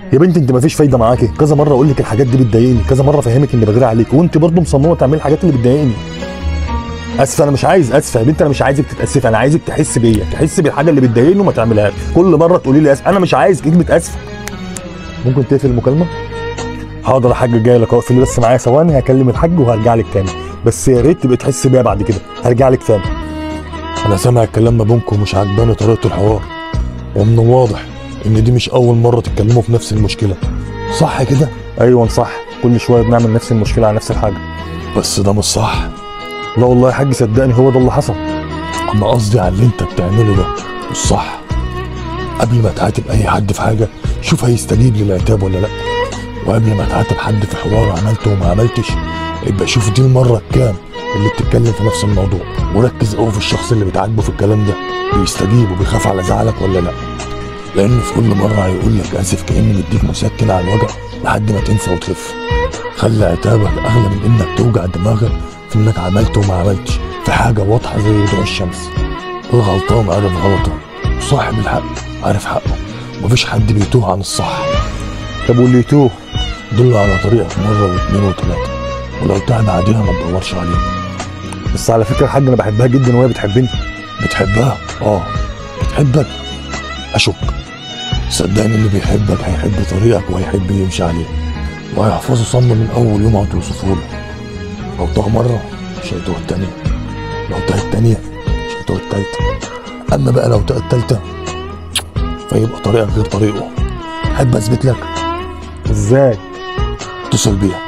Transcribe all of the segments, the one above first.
يا بنتي انت مفيش فايده معاكي كذا مره اقول لك الحاجات دي بتضايقني كذا مره افهمك اني بغير عليك وانت برضه مصممه تعملي الحاجات اللي بتضايقني اسف انا مش عايز اسف يا بنتي انا مش عايزك تتاسفي انا عايزك تحس بيا تحس بالحاجه اللي بتضايقني وما تعملهاش كل مره تقولي لي اسف انا مش عايز كلمه اسف ممكن تقفل المكالمه حاضر يا حاج جاي لك اقفلي بس معايا ثواني هكلم الحاج وهرجع لك تاني بس يا ريت تبقى تحس بيا بعد كده هرجع لك تاني انا سامع الكلام ما بينكم مش عجباني طريقه الحوار ومن الواضح ان دي مش اول مره تتكلموا في نفس المشكله صح كده ايوه صح كل شويه بنعمل نفس المشكله على نفس الحاجه بس ده مش صح لا والله يا حاج صدقني هو ده اللي حصل انا قصدي على اللي انت بتعمله ده مش صح قبل ما تعاتب اي حد في حاجه شوف هيستجيب للعتاب ولا لا وقبل ما تعاتب حد في حوار عملته وما عملتش يبقى شوف دي المره الكام اللي بتتكلم في نفس الموضوع وركز قوي في الشخص اللي بتعاتبه في الكلام ده بيستجيب وبيخاف على زعلك ولا لا لان في كل مره هيقول لك اسف كاني مديك مسكن على الوجع لحد ما تنسى وتخف خلي عتابك اغلى من انك توجع دماغك في انك عملت وما عملتش في حاجه واضحه زي ضوء الشمس الغلطان عارف غلطه وصاحب الحق عارف حقه مفيش حد بيتوه عن الصح طب واللي يتوه دل على طريقك مره واثنين وثلاثه ولو تاه بعديها ما تدورش عليه بس على فكره الحاج انا بحبها جدا وهي بتحبني بتحبها اه بتحبك اشك صدقني اللي بيحبك هيحب طريقك وهيحب يمشي عليه وهيحفظه صم من اول يوم هتوصفه له لو تاه مره مش هيتوه التانية لو تاه التانية مش هيتوه التالتة اما بقى لو تاه التالتة فيبقى طريقك غير طريقه احب اثبت لك ازاي اتصل بيها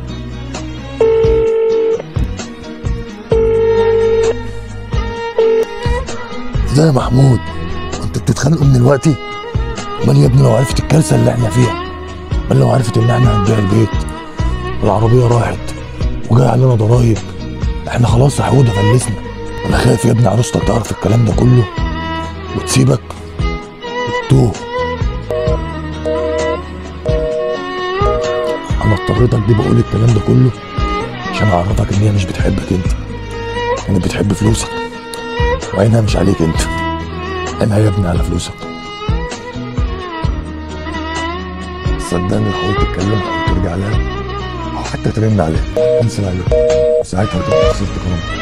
ازاي يا محمود انتوا بتتخانقوا من دلوقتي امال يا ابني لو عرفت الكارثه اللي احنا فيها امال لو عرفت ان احنا هنبيع البيت العربيه راحت وجاي علينا ضرايب احنا خلاص يا حوده فلسنا انا خايف يا ابني عروستك تعرف الكلام ده كله وتسيبك وتتوه انا اضطريتك دي بقول الكلام ده كله عشان اعرفك ان هي مش بتحبك انت كانت بتحب فلوسك وعينها مش عليك انت عينها يا ابني على فلوسك صدقني لو حاولت تتكلم او ترجع لها او حتى ترن عليها انسى عليها ساعتها هتبقى خسرت كرامتك